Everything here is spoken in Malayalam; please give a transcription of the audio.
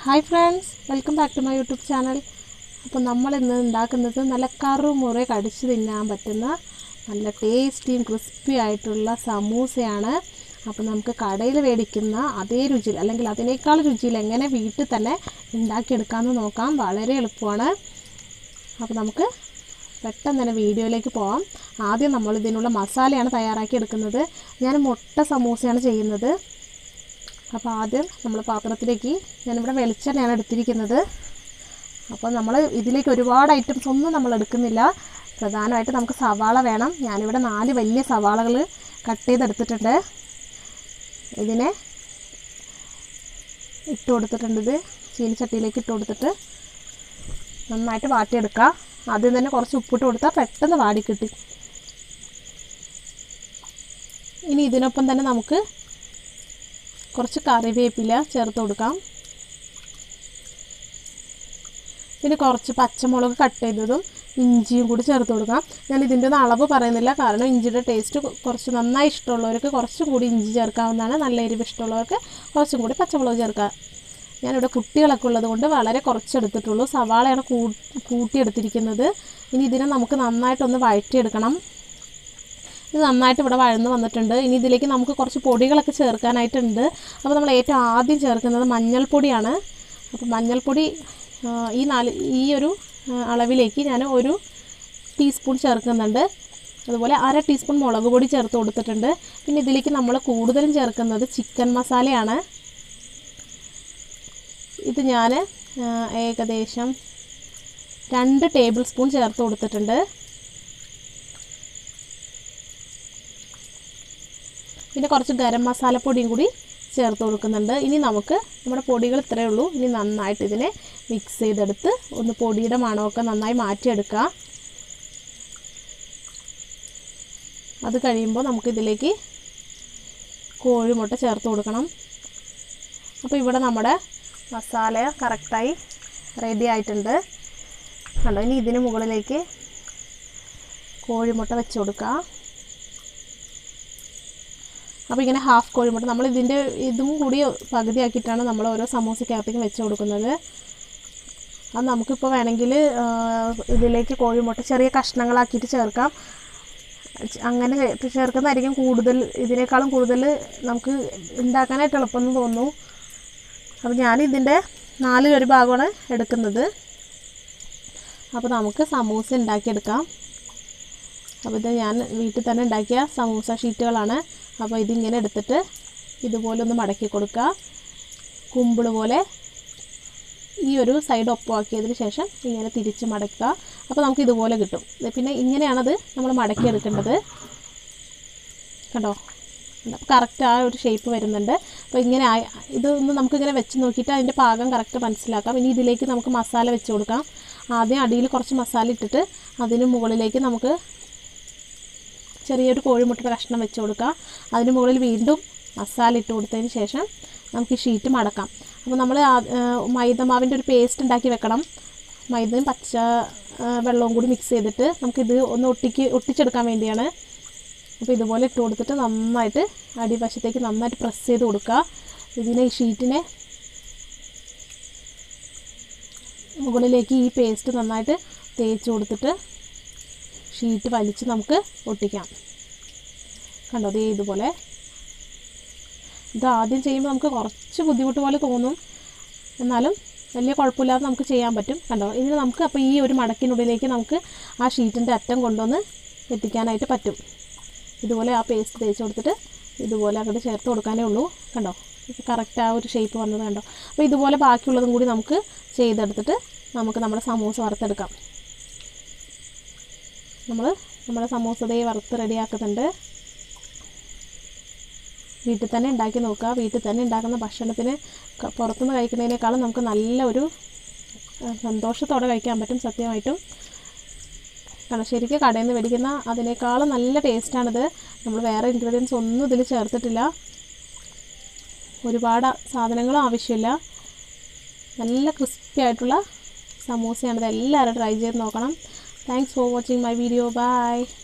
hi friends welcome back to my YouTube channel അപ്പോൾ നമ്മൾ ഇന്ന് ഉണ്ടാക്കുന്നത് നല്ല കറുമുറ കടിച്ച് തിന്നാൻ പറ്റുന്ന നല്ല ടേസ്റ്റിയും ക്രിസ്പി ആയിട്ടുള്ള സമൂസയാണ് അപ്പോൾ നമുക്ക് കടയിൽ മേടിക്കുന്ന അതേ രുചിയിൽ അല്ലെങ്കിൽ അതിനേക്കാൾ രുചിയിൽ എങ്ങനെ വീട്ടിൽ തന്നെ ഉണ്ടാക്കിയെടുക്കാമെന്ന് നോക്കാം വളരെ എളുപ്പമാണ് അപ്പോൾ നമുക്ക് പെട്ടെന്ന് തന്നെ വീഡിയോയിലേക്ക് പോവാം ആദ്യം നമ്മൾ ഇതിനുള്ള മസാലയാണ് തയ്യാറാക്കി എടുക്കുന്നത് ഞാൻ മുട്ട സമൂസയാണ് ചെയ്യുന്നത് അപ്പോൾ ആദ്യം നമ്മൾ പാത്രത്തിലേക്ക് ഞാനിവിടെ വെളിച്ചെണ്ണയാണ് എടുത്തിരിക്കുന്നത് അപ്പോൾ നമ്മൾ ഇതിലേക്ക് ഒരുപാട് ഐറ്റംസ് ഒന്നും നമ്മൾ എടുക്കുന്നില്ല പ്രധാനമായിട്ട് നമുക്ക് സവാള വേണം ഞാനിവിടെ നാല് വലിയ സവാളകൾ കട്ട് ചെയ്തെടുത്തിട്ടുണ്ട് ഇതിനെ ഇട്ട് കൊടുത്തിട്ടുണ്ട് ഇത് ചീനിച്ചട്ടിയിലേക്ക് ഇട്ട് കൊടുത്തിട്ട് നന്നായിട്ട് വാട്ടിയെടുക്കുക ആദ്യം തന്നെ കുറച്ച് ഉപ്പിട്ട് കൊടുത്താൽ പെട്ടെന്ന് വാടി കിട്ടി ഇനി ഇതിനൊപ്പം തന്നെ നമുക്ക് കുറച്ച് കറിവേപ്പില ചേർത്ത് കൊടുക്കാം പിന്നെ കുറച്ച് പച്ചമുളക് കട്ട് ചെയ്തതും ഇഞ്ചിയും കൂടി ചേർത്ത് കൊടുക്കാം ഞാൻ ഇതിൻ്റെ ഒന്നും അളവ് പറയുന്നില്ല കാരണം ഇഞ്ചിയുടെ ടേസ്റ്റ് കുറച്ച് നന്നായി ഇഷ്ടമുള്ളവർക്ക് കുറച്ചും കൂടി ഇഞ്ചി ചേർക്കാവുന്നതാണ് നല്ല എരിവ് ഇഷ്ടമുള്ളവർക്ക് കുറച്ചും കൂടി പച്ചമുളക് ചേർക്കാം ഞാനിവിടെ കുട്ടികളൊക്കെ ഉള്ളത് കൊണ്ട് വളരെ കുറച്ചെടുത്തിട്ടുള്ളൂ സവാളയാണ് കൂ കൂട്ടിയെടുത്തിരിക്കുന്നത് ഇനി ഇതിനെ നമുക്ക് നന്നായിട്ടൊന്ന് വഴറ്റിയെടുക്കണം ഇത് നന്നായിട്ട് ഇവിടെ വഴന്ന് വന്നിട്ടുണ്ട് ഇനി ഇതിലേക്ക് നമുക്ക് കുറച്ച് പൊടികളൊക്കെ ചേർക്കാനായിട്ടുണ്ട് അപ്പോൾ നമ്മൾ ഏറ്റവും ആദ്യം ചേർക്കുന്നത് മഞ്ഞൾപ്പൊടിയാണ് അപ്പോൾ മഞ്ഞൾപ്പൊടി ആ, ഈ നാല് ഈ ഒരു ആ, അളവിലേക്ക് ഞാൻ ഒരു ടീസ്പൂൺ ചേർക്കുന്നുണ്ട് അതുപോലെ അര ടീസ്പൂൺ മുളക് പൊടി ചേർത്ത് കൊടുത്തിട്ടുണ്ട് പിന്നെ ഇതിലേക്ക് നമ്മൾ കൂടുതലും ചേർക്കുന്നത് ചിക്കൻ മസാലയാണ് ഇത് ഞാൻ ഏകദേശം രണ്ട് ടേബിൾ സ്പൂൺ ചേർത്ത് കൊടുത്തിട്ടുണ്ട് പിന്നെ കുറച്ച് ഗരം മസാലപ്പൊടിയും കൂടി ചേർത്ത് കൊടുക്കുന്നുണ്ട് ഇനി നമുക്ക് നമ്മുടെ പൊടികൾ ഇത്രയേ ഉള്ളൂ ഇനി നന്നായിട്ട് ഇതിനെ മിക്സ് ചെയ്തെടുത്ത് ഒന്ന് പൊടിയുടെ മണമൊക്കെ നന്നായി മാറ്റിയെടുക്കുക അത് കഴിയുമ്പോൾ നമുക്കിതിലേക്ക് കോഴിമുട്ട ചേർത്ത് കൊടുക്കണം അപ്പോൾ ഇവിടെ നമ്മുടെ മസാല കറക്റ്റായി റെഡി ആയിട്ടുണ്ട് കണ്ടോ ഇനി ഇതിന് മുകളിലേക്ക് കോഴിമുട്ട വെച്ച് കൊടുക്കുക അപ്പോൾ ഇങ്ങനെ ഹാഫ് കോഴിമുട്ട നമ്മൾ ഇതിൻ്റെ ഇതും കൂടി പകുതിയാക്കിയിട്ടാണ് നമ്മൾ ഓരോ സമൂസക്കകത്തേക്ക് വെച്ച് കൊടുക്കുന്നത് അത് നമുക്കിപ്പോൾ വേണമെങ്കിൽ ഇതിലേക്ക് കോഴിമുട്ട ചെറിയ കഷ്ണങ്ങളാക്കിയിട്ട് ചേർക്കാം ച- അങ്ങനെ ചേ- ചേർക്കുന്നതായിരിക്കും കൂടുതൽ ഇതിനേക്കാളും കൂടുതൽ നമുക്ക് ഉണ്ടാക്കാനായിട്ട് എളുപ്പമെന്ന് തോന്നുന്നു അപ്പോൾ ഞാൻ ഇതിൻ്റെ നാലിൽ ഒരു ഭാഗമാണ് എടുക്കുന്നത് അപ്പോൾ നമുക്ക് സമൂസ ഉണ്ടാക്കിയെടുക്കാം അപ്പോൾ ഇത് ഞാൻ വീട്ടിൽ തന്നെ ഉണ്ടാക്കിയ സമൂസ ഷീറ്റുകളാണ് അപ്പോൾ ഇതിങ്ങനെ എടുത്തിട്ട് ഇതുപോലെ ഒന്ന് മടക്കി കൊടുക്കുക കുമ്പിള് പോലെ ഈ ഒരു സൈഡ് ഒപ്പമാക്കിയതിന് ശേഷം ഇങ്ങനെ തിരിച്ച് മടക്കുക അപ്പോൾ നമുക്ക് ഇതുപോലെ കിട്ടും ഇത് പിന്നെ ഇങ്ങനെയാണത് നമ്മൾ മടക്കി എടുക്കേണ്ടത് കണ്ടോ കറക്റ്റ് ആ ഒരു ഷേപ്പ് വരുന്നുണ്ട് അപ്പോൾ ഇങ്ങനെ ആയി- ഇതൊന്ന് നമുക്കിങ്ങനെ വെച്ച് നോക്കിയിട്ട് അതിൻ്റെ പാകം കറക്റ്റ് മനസ്സിലാക്കാം ഇനി ഇതിലേക്ക് നമുക്ക് മസാല വെച്ച് കൊടുക്കാം ആദ്യം അടിയിൽ കുറച്ച് മസാല ഇട്ടിട്ട് അതിന് മുകളിലേക്ക് നമുക്ക് ചെറിയൊരു കോഴിമുട്ടയുടെ കഷ്ണം വെച്ച് കൊടുക്കുക അതിന് മുകളിൽ വീണ്ടും മസാല ഇട്ട് കൊടുത്തതിന് ശേഷം നമുക്ക് ഈ ഷീറ്റ് മടക്കാം അപ്പോൾ നമ്മൾ മൈദമാവിൻ്റെ ഒരു പേസ്റ്റ് ഉണ്ടാക്കി വെക്കണം മൈദയും പച്ച ആ, വെള്ളവും കൂടി മിക്സ് ചെയ്തിട്ട് നമുക്കിത് ഒന്ന് ഒട്ടിക്ക് ഒട്ടിച്ചെടുക്കാൻ വേണ്ടിയാണ് അപ്പോൾ ഇതുപോലെ ഇട്ട് കൊടുത്തിട്ട് നന്നായിട്ട് അടിവശത്തേക്ക് നന്നായിട്ട് പ്രസ് ചെയ്ത് കൊടുക്കുക ഇതിനെ ഈ ഷീറ്റിനെ മുകളിലേക്ക് ഈ പേസ്റ്റ് നന്നായിട്ട് തേച്ച് കൊടുത്തിട്ട് ഷീറ്റ് വലിച്ച് നമുക്ക് ഒട്ടിക്കാം കണ്ടോ ദേ ഇതുപോലെ ഇത് ആദ്യം ചെയ്യുമ്പോൾ നമുക്ക് കുറച്ച് ബുദ്ധിമുട്ട് പോലെ തോന്നും എന്നാലും വലിയ കുഴപ്പമില്ലാതെ നമുക്ക് ചെയ്യാൻ പറ്റും കണ്ടോ ഇതിന് നമുക്ക് അപ്പോൾ ഈ ഒരു മടക്കിനുള്ളിലേക്ക് നമുക്ക് ആ ഷീറ്റിൻ്റെ അറ്റം കൊണ്ടുവന്ന് എത്തിക്കാനായിട്ട് പറ്റും ഇതുപോലെ ആ പേസ്റ്റ് തേച്ച് കൊടുത്തിട്ട് ഇതുപോലെ അങ്ങോട്ട് ചേർത്ത് കൊടുക്കാനേ ഉള്ളൂ കണ്ടോ കറക്റ്റ് ആ ഒരു ഷേപ്പ് വന്നത് കണ്ടോ അപ്പോൾ ഇതുപോലെ ബാക്കിയുള്ളതും കൂടി നമുക്ക് ചെയ്തെടുത്തിട്ട് നമുക്ക് നമ്മുടെ സമൂസ വറുത്തെടുക്കാം നമ്മൾ നമ്മുടെ സമൂസ ദേ വറുത്ത് റെഡിയാക്കുന്നുണ്ട് വീട്ടിൽ തന്നെ ഉണ്ടാക്കി നോക്കുക വീട്ടിൽ തന്നെ ഉണ്ടാക്കുന്ന ഭക്ഷണത്തിന് ക- പുറത്തുനിന്ന് കഴിക്കുന്നതിനേക്കാളും നമുക്ക് നല്ല ഒരു ആ, സന്തോഷത്തോടെ കഴിക്കാൻ പറ്റും സത്യമായിട്ടും കാരണം ശരിക്കും കടയിൽ നിന്ന് മേടിക്കുന്ന അതിനേക്കാളും നല്ല ടേസ്റ്റാണിത് നമ്മൾ വേറെ ഇൻഗ്രീഡിയൻസ് ഒന്നും ഇതിൽ ചേർത്തിട്ടില്ല ഒരുപാട് സാധനങ്ങളും ആവശ്യമില്ല നല്ല ക്രിസ്പി ആയിട്ടുള്ള സമൂസയാണിത് എല്ലാവരും ട്രൈ ചെയ്ത് നോക്കണം thanks for watching my video by